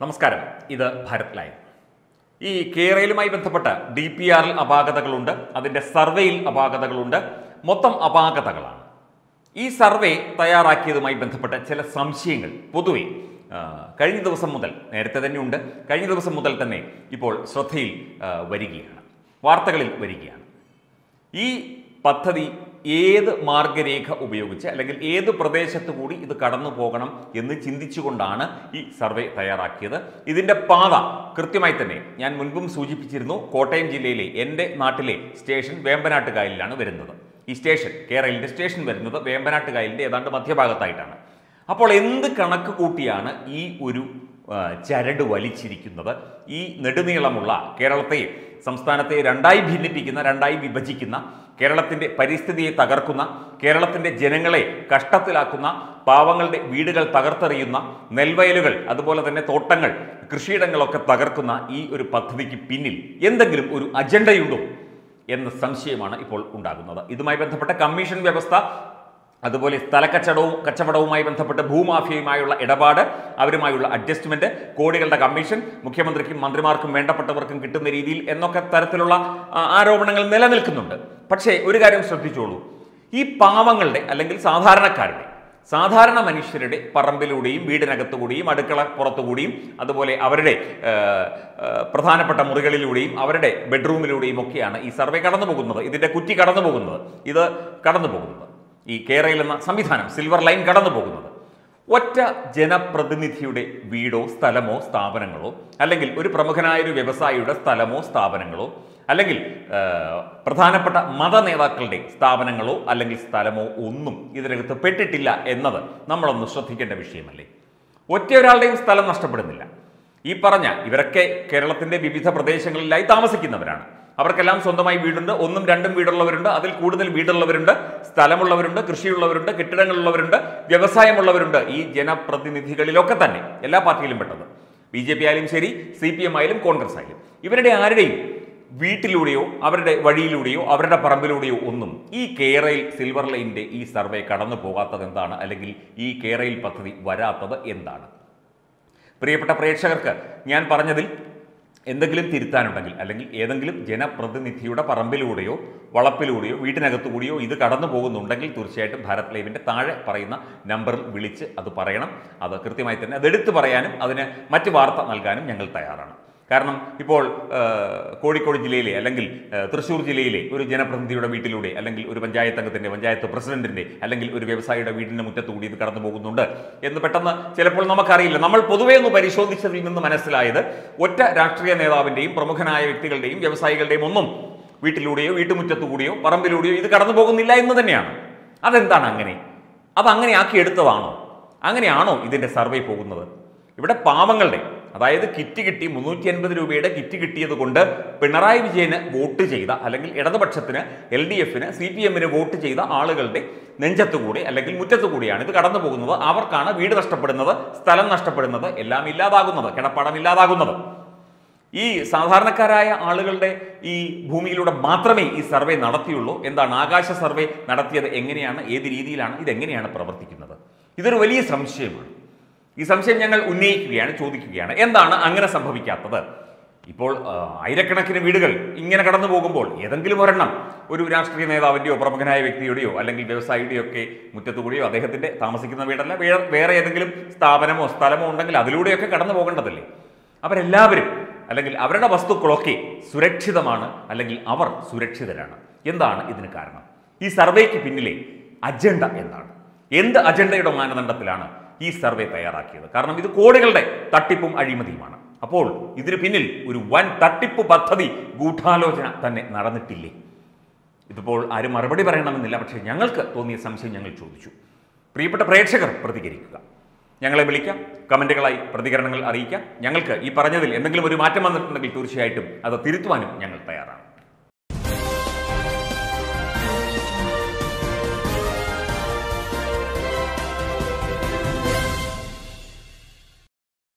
നമസ്കാരം ഇത് ഭാരത് ലൈവ് ഈ കേരളയിലുമായി ബന്ധപ്പെട്ട ഡി പി ആറിൽ അപാകതകളുണ്ട് അതിൻ്റെ സർവേയിൽ അപാകതകളുണ്ട് മൊത്തം അപാകതകളാണ് ഈ സർവേ തയ്യാറാക്കിയതുമായി ബന്ധപ്പെട്ട ചില സംശയങ്ങൾ പൊതുവെ ആ, കഴിഞ്ഞ ദിവസം മുതൽ നേരത്തെ തന്നെയുണ്ട് കഴിഞ്ഞ ദിവസം മുതൽ തന്നെ ഇപ്പോൾ ശ്രദ്ധയിൽ ആ, വരികയാണ് വാർത്തകളിൽ വരികയാണ് ഈ പദ്ധതി ഏത് മാർഗരേഖ ഉപയോഗിച്ച് അല്ലെങ്കിൽ ഏത് പ്രദേശത്ത് കൂടി ഇത് കടന്നു പോകണം എന്ന് ചിന്തിച്ചുകൊണ്ടാണ് ഈ സർവേ തയ്യാറാക്കിയത് ഇതിൻ്റെ പാത കൃത്യമായി തന്നെ ഞാൻ മുൻപും സൂചിപ്പിച്ചിരുന്നു കോട്ടയം ജില്ലയിലെ എൻ്റെ നാട്ടിലെ സ്റ്റേഷൻ വേമ്പനാട്ട് കായലിലാണ് വരുന്നത് ഈ സ്റ്റേഷൻ കേരളത്തിൻ്റെ സ്റ്റേഷൻ വരുന്നത് വേമ്പനാട്ട് കായലിൻ്റെ ഏതാണ്ട് മധ്യഭാഗത്തായിട്ടാണ് അപ്പോൾ എന്ത് കണക്ക് കൂട്ടിയാണ് ഈ ഒരു ആ, ചരട് വലിച്ചിരിക്കുന്നത് ഈ നെടുനീളമുള്ള കേരളത്തെ സംസ്ഥാനത്തെ രണ്ടായി ഭിന്നിപ്പിക്കുന്ന രണ്ടായി വിഭജിക്കുന്ന കേരളത്തിൻ്റെ പരിസ്ഥിതിയെ തകർക്കുന്ന കേരളത്തിൻ്റെ ജനങ്ങളെ കഷ്ടത്തിലാക്കുന്ന പാവങ്ങളുടെ വീടുകൾ തകർത്തെറിയുന്ന നെൽവയലുകൾ അതുപോലെ തന്നെ തോട്ടങ്ങൾ കൃഷിയിടങ്ങളൊക്കെ തകർക്കുന്ന ഈ ഒരു പദ്ധതിക്ക് പിന്നിൽ എന്തെങ്കിലും ഒരു അജണ്ടയുണ്ടോ എന്ന സംശയമാണ് ഇപ്പോൾ ഉണ്ടാകുന്നത് ഇതുമായി ബന്ധപ്പെട്ട കമ്മീഷൻ വ്യവസ്ഥ അതുപോലെ സ്ഥലക്കച്ചടവും കച്ചവടവുമായി ബന്ധപ്പെട്ട് ഭൂമാഫിയയുമായുള്ള ഇടപാട് അവരുമായുള്ള അഡ്ജസ്റ്റ്മെന്റ് കോടികളുടെ കമ്മീഷൻ മുഖ്യമന്ത്രിക്കും മന്ത്രിമാർക്കും വേണ്ടപ്പെട്ടവർക്കും കിട്ടുന്ന രീതിയിൽ എന്നൊക്കെ തരത്തിലുള്ള ആ, ആരോപണങ്ങൾ നിലനിൽക്കുന്നുണ്ട് പക്ഷേ ഒരു കാര്യം ശ്രദ്ധിച്ചോളൂ ഈ പാവങ്ങളുടെ അല്ലെങ്കിൽ സാധാരണക്കാരുടെ സാധാരണ മനുഷ്യരുടെ പറമ്പിലൂടെയും വീടിനകത്തുകൂടിയും അടുക്കള പുറത്തുകൂടിയും അതുപോലെ അവരുടെ ആ, ആ, പ്രധാനപ്പെട്ട മുറികളിലൂടെയും അവരുടെ ബെഡ്റൂമിലൂടെയും ഒക്കെയാണ് ഈ സർവേ കടന്നു പോകുന്നത് ഇതിൻ്റെ കുറ്റി കടന്നു പോകുന്നത് ഇത് കടന്നു പോകുന്നത് ഈ കേരയിൽ എന്ന സംവിധാനം സിൽവർ ലൈൻ കടന്നു പോകുന്നത് ഒറ്റ ജനപ്രതിനിധിയുടെ വീടോ സ്ഥലമോ സ്ഥാപനങ്ങളോ അല്ലെങ്കിൽ ഒരു പ്രമുഖനായ ഒരു വ്യവസായിയുടെ സ്ഥലമോ സ്ഥാപനങ്ങളോ അല്ലെങ്കിൽ ആ, പ്രധാനപ്പെട്ട മത നേതാക്കളുടെ സ്ഥാപനങ്ങളോ അല്ലെങ്കിൽ സ്ഥലമോ ഒന്നും ഇതിനകത്ത് പെട്ടിട്ടില്ല എന്നത് നമ്മളൊന്ന് ശ്രദ്ധിക്കേണ്ട വിഷയമല്ലേ ഒറ്റ ഒരാളുടെയും സ്ഥലം നഷ്ടപ്പെടുന്നില്ല ഈ പറഞ്ഞ ഇവരൊക്കെ കേരളത്തിന്റെ വിവിധ പ്രദേശങ്ങളിലായി താമസിക്കുന്നവരാണ് അവർക്കെല്ലാം സ്വന്തമായി വീടുണ്ട് ഒന്നും രണ്ടും വീടുള്ളവരുണ്ട് അതിൽ കൂടുതൽ വീടുള്ളവരുണ്ട് സ്ഥലമുള്ളവരുണ്ട് കൃഷിയുള്ളവരുണ്ട് കെട്ടിടങ്ങളുള്ളവരുണ്ട് വ്യവസായമുള്ളവരുണ്ട് ഈ ജനപ്രതിനിധികളിലൊക്കെ തന്നെ എല്ലാ പാർട്ടിയിലും പെട്ടത് ബി ജെ പി ആയാലും ശരി സി പി എം ആയാലും കോൺഗ്രസ് ആയാലും ഇവരുടെ ആരുടെയും വീട്ടിലൂടെയോ അവരുടെ വഴിയിലൂടെയോ അവരുടെ പറമ്പിലൂടെയോ ഒന്നും ഈ കേരയിൽ സിൽവർ ലൈനിന്റെ ഈ സർവേ കടന്നു പോകാത്തത് എന്താണ് അല്ലെങ്കിൽ ഈ കേരയിൽ പദ്ധതി വരാത്തത് എന്താണ് പ്രിയപ്പെട്ട പ്രേക്ഷകർക്ക് ഞാൻ പറഞ്ഞതിൽ എന്തെങ്കിലും തിരുത്താനുണ്ടെങ്കിൽ അല്ലെങ്കിൽ ഏതെങ്കിലും ജനപ്രതിനിധിയുടെ പറമ്പിലൂടെയോ വളപ്പിലൂടെയോ വീട്ടിനകത്തുകൂടിയോ ഇത് കടന്നു പോകുന്നുണ്ടെങ്കിൽ തീർച്ചയായിട്ടും ഭാരത് ലൈവിൻ്റെ താഴെ പറയുന്ന നമ്പറിൽ വിളിച്ച് അത് പറയണം അത് കൃത്യമായി തന്നെ അത് എടുത്തു പറയാനും അതിന് മറ്റ് വാർത്ത നൽകാനും ഞങ്ങൾ തയ്യാറാണ് കാരണം ഇപ്പോൾ ആ, കോഴിക്കോട് ജില്ലയിലെ അല്ലെങ്കിൽ ആ, തൃശ്ശൂർ ജില്ലയിലെ ഒരു ജനപ്രതിനിധിയുടെ വീട്ടിലൂടെ അല്ലെങ്കിൽ ഒരു പഞ്ചായത്ത് അംഗത്തിന്റെ പഞ്ചായത്ത് പ്രസിഡന്റിന്റെ അല്ലെങ്കിൽ ഒരു വ്യവസായിയുടെ വീടിന്റെ മുറ്റത്തുകൂടി ഇത് കടന്നു പോകുന്നുണ്ട് എന്ന് പെട്ടെന്ന് ചിലപ്പോൾ നമുക്കറിയില്ല നമ്മൾ പൊതുവേ ഒന്ന് പരിശോധിച്ചതിൽ നിന്ന് മനസ്സിലായത് ഒറ്റ രാഷ്ട്രീയ നേതാവിന്റെയും പ്രമുഖനായ വ്യക്തികളുടെയും വ്യവസായികളുടെയും ഒന്നും വീട്ടിലൂടെയോ വീട്ടുമുറ്റത്തുകൂടിയോ പറമ്പിലൂടെയോ ഇത് കടന്നു പോകുന്നില്ല എന്ന് തന്നെയാണ് അതെന്താണ് അങ്ങനെ അത് അങ്ങനെ ആക്കി എടുത്തതാണോ അങ്ങനെയാണോ ഇതിന്റെ സർവേ പോകുന്നത് ഇവിടെ പാവങ്ങളുടെ അതായത് കിറ്റ് കിട്ടി മുന്നൂറ്റി അൻപത് രൂപയുടെ കിറ്റ് കിട്ടിയത് കൊണ്ട് പിണറായി വിജയന് വോട്ട് ചെയ്ത അല്ലെങ്കിൽ ഇടതുപക്ഷത്തിന് എൽ ഡി എഫിന് സി പി എമ്മിന് വോട്ട് ചെയ്ത ആളുകളുടെ നെഞ്ചത്തുകൂടി അല്ലെങ്കിൽ മുറ്റത്തുകൂടിയാണ് ഇത് കടന്നു പോകുന്നത് അവർക്കാണ് വീട് നഷ്ടപ്പെടുന്നത് സ്ഥലം നഷ്ടപ്പെടുന്നത് എല്ലാം ഇല്ലാതാകുന്നത് കിടപ്പാടം ഇല്ലാതാകുന്നത് ഈ സാധാരണക്കാരായ ആളുകളുടെ ഈ ഭൂമിയിലൂടെ മാത്രമേ ഈ സർവേ നടത്തിയുള്ളൂ എന്താണ് ആകാശ സർവേ നടത്തിയത് എങ്ങനെയാണ് ഏത് രീതിയിലാണ് ഇതെങ്ങനെയാണ് പ്രവർത്തിക്കുന്നത് ഇതൊരു വലിയ സംശയമാണ് ഈ സംശയം ഞങ്ങൾ ഉന്നയിക്കുകയാണ് ചോദിക്കുകയാണ് എന്താണ് അങ്ങനെ സംഭവിക്കാത്തത് ഇപ്പോൾ ആ, ആയിരക്കണക്കിന് വീടുകൾ ഇങ്ങനെ കടന്നു പോകുമ്പോൾ ഏതെങ്കിലും ഒരെണ്ണം ഒരു രാഷ്ട്രീയ നേതാവിൻ്റെയോ പ്രമുഖനായ വ്യക്തിയുടെയോ അല്ലെങ്കിൽ വ്യവസായിയുടെയോ ഒക്കെ മുറ്റത്തുകൂടിയോ അദ്ദേഹത്തിൻ്റെ താമസിക്കുന്ന വീടല്ല വേ- വേറെ ഏതെങ്കിലും സ്ഥാപനമോ സ്ഥലമോ ഉണ്ടെങ്കിൽ അതിലൂടെയൊക്കെ കടന്നു പോകേണ്ടതല്ലേ അവരെല്ലാവരും അല്ലെങ്കിൽ അവരുടെ വസ്തുക്കളൊക്കെ സുരക്ഷിതമാണ് അല്ലെങ്കിൽ അവർ സുരക്ഷിതരാണ് എന്താണ് ഇതിന് കാരണം ഈ സർവേക്ക് പിന്നിലെ അജണ്ട എന്താണ് എന്ത് അജണ്ടയുടെ മാനദണ്ഡത്തിലാണ് ഈ സർവേ തയ്യാറാക്കിയത് കാരണം ഇത് കോടികളുടെ തട്ടിപ്പും അഴിമതിയുമാണ് അപ്പോൾ ഇതിന് പിന്നിൽ ഒരു വൻ തട്ടിപ്പ് പദ്ധതി ഗൂഢാലോചന തന്നെ നടന്നിട്ടില്ലേ ഇതിപ്പോൾ ആരും മറുപടി പറയണമെന്നില്ല പക്ഷേ ഞങ്ങൾക്ക് തോന്നിയ സംശയം ഞങ്ങൾ ചോദിച്ചു പ്രിയപ്പെട്ട പ്രേക്ഷകർ പ്രതികരിക്കുക ഞങ്ങളെ വിളിക്കാം കമൻറ്റുകളായി പ്രതികരണങ്ങൾ അറിയിക്കാം ഞങ്ങൾക്ക് ഈ പറഞ്ഞതിൽ എന്തെങ്കിലും ഒരു മാറ്റം വന്നിട്ടുണ്ടെങ്കിൽ തീർച്ചയായിട്ടും അത് തിരുത്തുവാനും ഞങ്ങൾ തയ്യാറാണ്